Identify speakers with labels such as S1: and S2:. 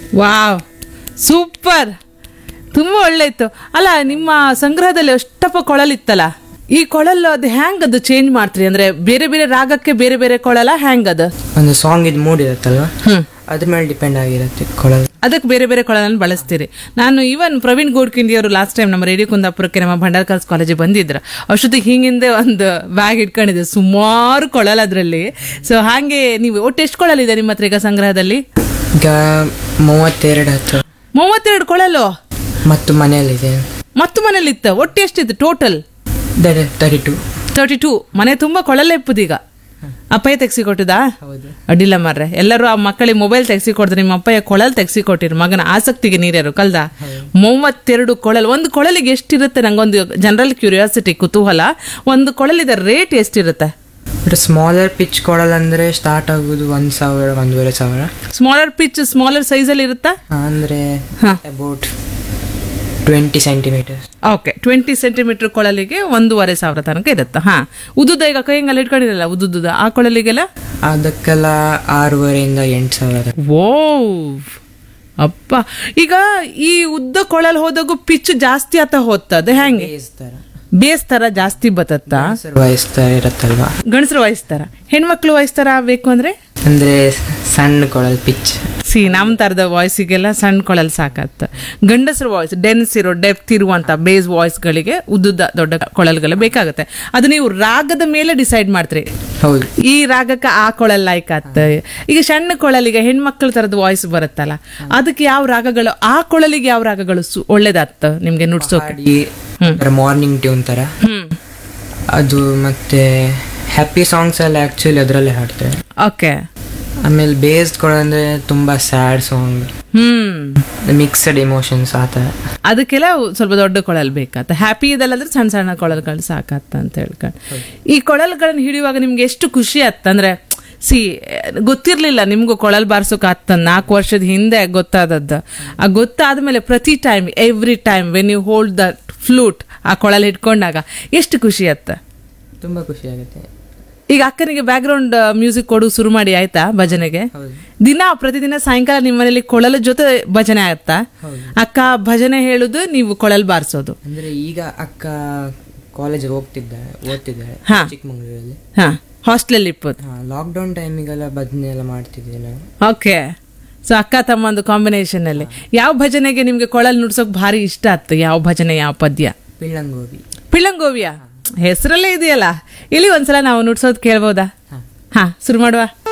S1: Wow super ತುಂಬ ಒಳ್ಳೆ ಇತ್ತು ಅಲ್ಲ ನಿಮ್ಮ ಸಂಗ್ರಹದಲ್ಲಿ ಅಷ್ಟಪ್ಪ ಕೊಳಲಿತ್ತಲ್ಲ ಈ ಕೊಳಲು ಅದು ಹ್ಯಾಂಗ್ ಅದು ಚೇಂಜ್ ಮಾಡ್ತೀರಿ ಅಂದ್ರೆ ಬೇರೆ ಬೇರೆ ರಾಗಕ್ಕೆ ಬೇರೆ ಬೇರೆ ಕೊಳಲ ಹ್ಯಾಂಗ್ ಅದು
S2: ಒಂದು ಸಾಂಗ್ ಇದು ಮೂಡ್ ಇರುತ್ತಲ್ವ
S1: ಹ್ಮ್
S2: ಅದ್ರ ಮೇಲೆ ಡಿಪೆಂಡ್ ಆಗಿರುತ್ತೆ ಕೊಳಲು
S1: ಅದಕ್ಕೆ ಬೇರೆ ಬೇರೆ ಕೊಳಲನ್ನು ಬಳಸ್ತೀರಿ ನಾನು ಈವನ್ ಪ್ರವೀಣ್ ಗೋಡ್ಕಿಂಡಿ ಅವರು ಲಾಸ್ಟ್ ಟೈಮ್ ನಮ್ಮ ರೇಡಿಯೋ ಕುಂದಾಪುರಕ್ಕೆ ನಮ್ಮ ಭಂಡಾರ್ಕರ್ಸ್ ಕಾಲೇಜಿಗೆ ಬಂದಿದ್ರು ಅಷ್ಟೊತ್ತಿಗೆ ಹಿಂಗಿಂದೆ ಒಂದು ಬ್ಯಾಗ್ ಇಟ್ಕೊಂಡಿದ್ದೆ ಸುಮಾರು ಕೊಳಲ್ ಅದರಲ್ಲಿ ಸೊ ಹಾಗೆ ನೀವು ಒಟ್ಟು ಎಷ್ಟು ಕೊಳಲಿದೆ ನಿಮ್ಮ ಹತ್ರ ಈಗ ಸಂಗ್ರಹದಲ್ಲಿ
S2: ಈಗ ಮೂವತ್ತೆರಡು ಹತ್ತು
S1: ಮೂವತ್ತೆರಡು ಕೊಳಲು
S2: ಮತ್ತು ಮನೆಯಲ್ಲಿದೆ
S1: ಮತ್ತು ಮನೇಲಿತ್ತ ಒಟ್ಟು ಎಷ್ಟಿತ್ತು total
S2: thirty two
S1: thirty two ಮನೆ ತುಂಬಾ ಕೊಳಲೆ ಇಪ್ಪುದೀಗ ಅಪ್ಪಯ್ಯ ತೆಗ್ಸಿ ಕೊಟ್ಟಿದಾ
S2: ಹೌದು
S1: ಅಡ್ಡಿಲ್ಲ ಮಾರ್ರೆ ಎಲ್ಲರೂ ಆ ಮಕ್ಕಳಿಗೆ ಮೊಬೈಲ್ ತೆಗ್ಸಿ ಕೊಡ್ತಾರೆ ನಿಮ್ಮ ಅಪ್ಪಯ್ಯ ಕೊಳಲ್ ತೆಗ್ಸಿ ಕೊಟ್ಟಿರು ಮಗನ ಆಸಕ್ತಿಗೆ ನೀರ್ಯಾರು ಕಲ್ದ ಮೂವತ್ತೆರಡು ಕೊಳಲ್ ಒಂದು ಕೊಳಲಿಗೆ ಎಷ್ಟಿರುತ್ತೆ ನಂಗೊಂದು ಜನರಲ್ ಕ್ಯೂರಿಯಾಸಿಟಿ ಕುತೂಹಲ ಒಂದು ಕೊಳಲಿದ ರೇಟ್ ಎಷ್ಟಿರುತ್ತೆ
S2: ಬಟ್ ಸ್ಮಾಲರ್ ಪಿಚ್ ಕೊಳಲ್ ಅಂದ್ರೆ ಸ್ಟಾರ್ಟ್ ಆಗೋದು ಒಂದ್ ಸಾವಿರ ಒಂದೂವರೆ ಸಾವಿರ
S1: ಸ್ಮಾಲರ್ ಪಿಚ್ ಸ್ಮಾಲರ್ ಸೈಜಲ್ಲಿ ಇರುತ್ತಾ
S2: ಅಂದ್ರೆ
S1: ಹಾ.
S2: About twenty centimetre
S1: okay twenty centimetre ಕೊಳಲಿಗೆ ಒಂದೂವರೆ ಸಾವಿರ ತನಕ ಇರುತ್ತೆ ಹಾ ಉದ್ದುದ ಈಗ ಕೈಯಂಗೆಲ್ಲ ಇಟ್ಕೊಂಡಿರಲ್ಲ ಉದ್ದುದ ಆ ಕೊಳಲಿಗೆಲ್ಲ
S2: ಅದಕ್ಕೆಲ್ಲ ಆರೂವರೆಯಿಂದ ಎಂಟು ಸಾವಿರ
S1: ಓ ಅಪ್ಪ ಈಗ ಈ ಉದ್ದ ಕೊಳಲ್ ಹೋದಾಗೂ ಪಿಚ್ ಜಾಸ್ತಿ ಆತ ಹೋಗ್ತದೆ ಹೆಂಗೆ
S2: ಬೇಯಿಸ್ತಾರ
S1: ಬೇಸ್ ತರ ಜಾಸ್ತಿ ಬತ್ತತ್ತ
S2: ವಹಿಸ್ತಾ ಇರತ್ತಲ್ವಾ
S1: ಗಂಡಸರು ವಹಿಸ್ತಾರ ಹೆಣ್ಮಕ್ಳು ವಹಿಸ್ತಾರ ಬೇಕು ಅಂದ್ರೆ
S2: ಅಂದ್ರೆ ಸಣ್ಣ ಕೊಳಲ್ ಪಿಚ್
S1: ಸಿ ನಮ್ ತರದ ವಾಯ್ಸಿಗೆಲ್ಲ ಸಣ್ಣ ಕೊಳಲ್ ಸಾಕತ್ತ ಗಂಡಸರ ವಾಯ್ಸ್ ಡೆನ್ಸ್ ಇರೋ ಡೆಪ್ತ್ ಇರುವಂತ ಬೇಸ್ ವಾಯ್ಸ್ಗಳಿಗೆ ಉದ್ದುದ ದೊಡ್ಡ ಕೊಳಲ್ಗಳು ಬೇಕಾಗುತ್ತೆ ಅದು ನೀವು ರಾಗದ ಮೇಲೆ ಡಿಸೈಡ್ ಮಾಡ್ತೀರಿ
S2: ಹೌದು
S1: ಈ ರಾಗಕ್ಕೆ ಆ ಕೊಳಲ್ ಲೈಕ್ ಆತ ಈಗ ಸಣ್ಣ ಕೊಳಲಿಗೆ ಹೆಣ್ಮಕ್ಳ ತರದ ವಾಯ್ಸ್ ಬರುತ್ತಲ್ಲ ಅದಕ್ಕೆ ಯಾವ ರಾಗಗಳು ಆ ಕೊಳಲಿಗೆ ಯಾವ ರಾಗಗಳು ಸು- ಒಳ್ಳೇದಾತ್ತ ನಿಮ್ಗೆ ನುಡ್ಸೋಕೆ
S2: ಹಾಡಿ ಮಾರ್ನಿಂಗ್ ಟ್ಯೂನ್ ತರ
S1: ಹ್ಮ್
S2: ಅದು ಮತ್ತೆ ಹ್ಯಾಪಿ ಸಾಂಗ್ಸ್ ಎಲ್ಲ ಆಕ್ಚುಲಿ ಅದರಲ್ಲೇ ಹಾಡ್ತಾರೆ
S1: ಓಕೆ
S2: ಆಮೇಲೆ ಬೇಸ್ಡ್ ಕೊಡಂದ್ರೆ ತುಂಬಾ sad song
S1: hmm
S2: mixed emotions ಆ ಥರ
S1: ಅದಕ್ಕೆಲ್ಲ ಸ್ವಲ್ಪ ದೊಡ್ಡ ಕೊಳಲ್ ಬೇಕಾತ ಹ್ಯಾಪಿ ಇದಲ್ಲಂದ್ರೆ ಸಣ್ಣ ಸಣ್ಣ ಕೊಳಲ್ಗಳು ಸಾಕತ್ತ ಅಂತ ಹೇಳ್ಕೊಂಡು ಈ ಕೊಳಲ್ಗಳನ್ನ ಹಿಡಿಯುವಾಗ ನಿಮ್ಗೆ ಎಷ್ಟು ಖುಷಿ ಆತ್ತ ಅಂದ್ರೆ ಸಿ ಗೊತ್ತಿರ್ಲಿಲ್ಲ ನಿಮ್ಗೂ ಕೊಳಲ್ ಬಾರ್ಸೋಕ್ ಆತ ನಾಲ್ಕು ವರ್ಷದ ಹಿಂದೆ ಗೊತ್ತಾದದ್ದು ಆ ಗೊತ್ತಾದ್ಮೇಲೆ ಪ್ರತಿ time every time when you hold the flute ಆ ಕೊಳಲ್ ಹಿಡ್ಕೊಂಡಾಗ ಎಷ್ಟು ಖುಷಿ ಆತ್ತ
S2: ತುಂಬಾ ಖುಷಿ ಆಗುತ್ತೆ
S1: ಈಗ ಅಕ್ಕನಿಗೆ ಬ್ಯಾಕ್ ಗ್ರೌಂಡ್ ಮ್ಯೂಸಿಕ್ ಕೊಡು ಶುರು ಮಾಡಿ ಆಯ್ತಾ ಭಜನೆಗೆ
S2: ಹೌದು
S1: ದಿನ ಪ್ರತಿದಿನ ಸಾಯಂಕಾಲ ನಿಮ್ಮ ಮನೇಲಿ ಕೊಳಲ ಜೊತೆ ಭಜನೆ ಆಗುತ್ತಾ ಅಕ್ಕ ಭಜನೆ ಹೇಳುದು ನೀವು ಕೊಳಲ್ ಬಾರಿಸೋದು
S2: ಅಂದ್ರೆ ಈಗ ಅಕ್ಕ ಕಾಲೇಜ್ ಹೋಗ್ತಿದ್ದಾಳೆ ಓದ್ತಿದ್ದಾಳೆ
S1: ಹಾ.
S2: ಚಿಕ್ಕಮಂಗ್ಳೂರಲ್ಲಿ
S1: ಹಾ ಹಾಸ್ಟೆಲ್ ಇಪ್ಪತ್ತು
S2: ಲಾಕ್ಡೌನ್ ಟೈಮಿಗೆಲ್ಲ ಭಜನೆ ಎಲ್ಲ ಮಾಡ್ತಿದ್ವಿ ನಾವು
S1: ಓಕೆ ಸೊ ಅಕ್ಕ ತಮ್ಮಂದು ಕಾಂಬಿನೇಷನ್ ಅಲ್ಲಿ ಯಾವ ಭಜನೆಗೆ ನಿಮ್ಗೆ ಕೊಳಲ್ ನುಡ್ಸೋಕ್ ಭಾರಿ ಇಷ್ಟ ಆಯ್ತು ಯಾವ ಭಜನೆ ಯಾವ ಪದ್ಯ
S2: ಪಿಳ್ಳಂಗೋವಿ
S1: ಪಿಳ್ಳಂಗೋವಿಯ ಹೆಸರಲ್ಲೇ ಇದೆಯಲ್ಲ ಇಲ್ಲಿ ಒಂದ್ಸಲ ನಾವು ನುಡ್ಸೋದ್ ಕೇಳ್ಬೋದಾ
S2: ಹಾ.
S1: ಹಾ ಶುರು ಮಾಡುವ